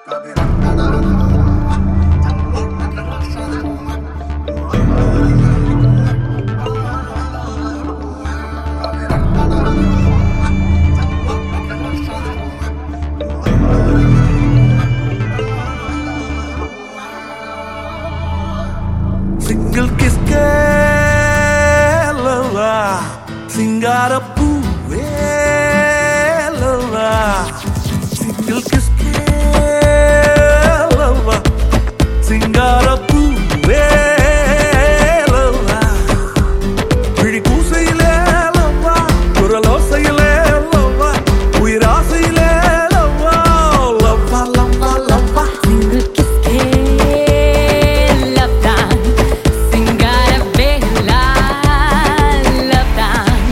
single கிஸ்கேலவா சிங்கார பூவேலவா single கிஸ்கேலவா சிங்கார பூவேலவா விழி கூசையிலேலவா குரலோசையிலேலவா உயிராசையிலேலவா லவ்வா லவ்வா லவ்வா Single kiss ke love time Singara bella love time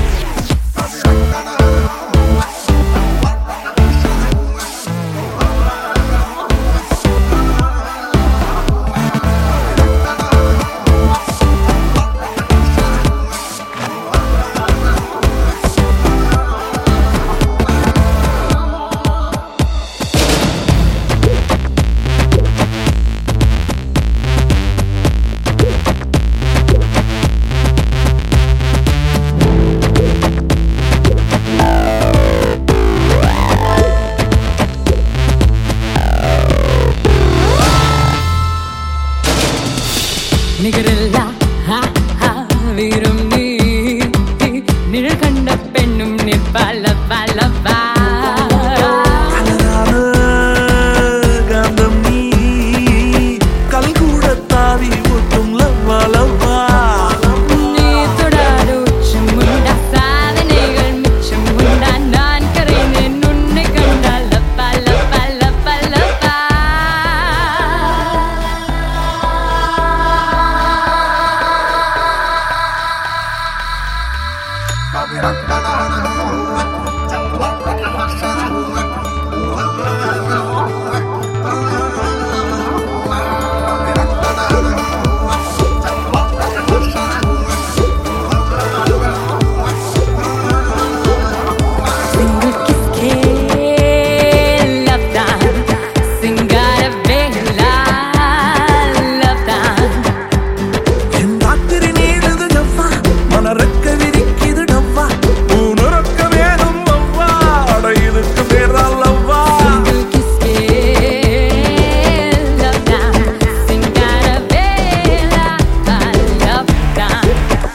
நிகரில்லா ஹா ஹா வீரும் நீ நிழல் கண்ட பெண்ணும் நிற்பல பல அழகான காந்தம் நீ கல் கூட தாவி ஒட்டும் லவ்வா லவ்வா நீ தொடாத உச்சம் உண்டா சாதனைகள் மிச்சம் உண்டா நான் கரைந்தேன் உன்னை கண்டால் லப்பா லப்பா லப்பா லப்பா Single kiss ke love time Singara bella love time என் ராத்திரி நீடுது ஜவ்வா மனரக்க விரிக்குது டவ்வா உனரக்க வேணும் அவ்வா அட இதுக்கு பேரா லவ்வா Single kiss ke love time Singara bella love time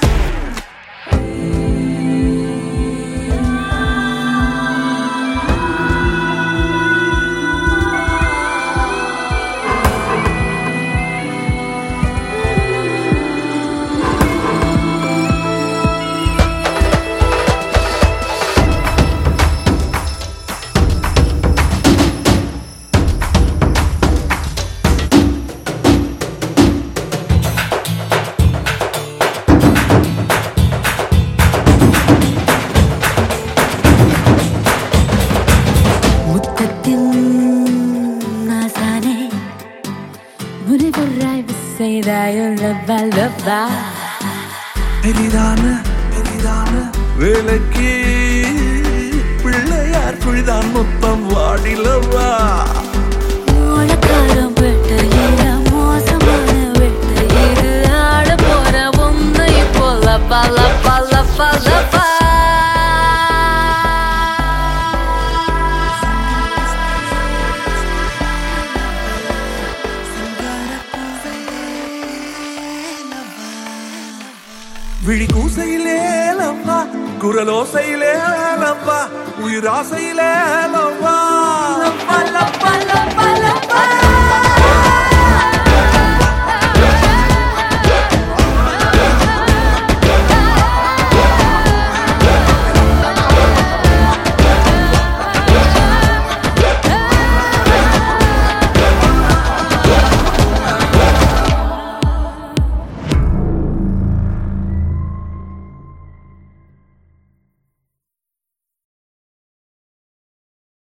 முத்தத்தின் நாசானே முனிவராய் செய்தாயோ லவ்வா லவ்வா பெரிதான பெரிதான வேலைக்கு பிள்ளையார் குழிதான் மொத்தம் வாடிலவா ஓடக்காரம் வெட்டையில மோசமான வெட்டை இது ஆட போற உன்னை போல பல பல பல பா விழி கூசையிலே லவ்வா குரலோசையிலே லவ்வா உயிராசையிலே லவ்வா பல பல பல பல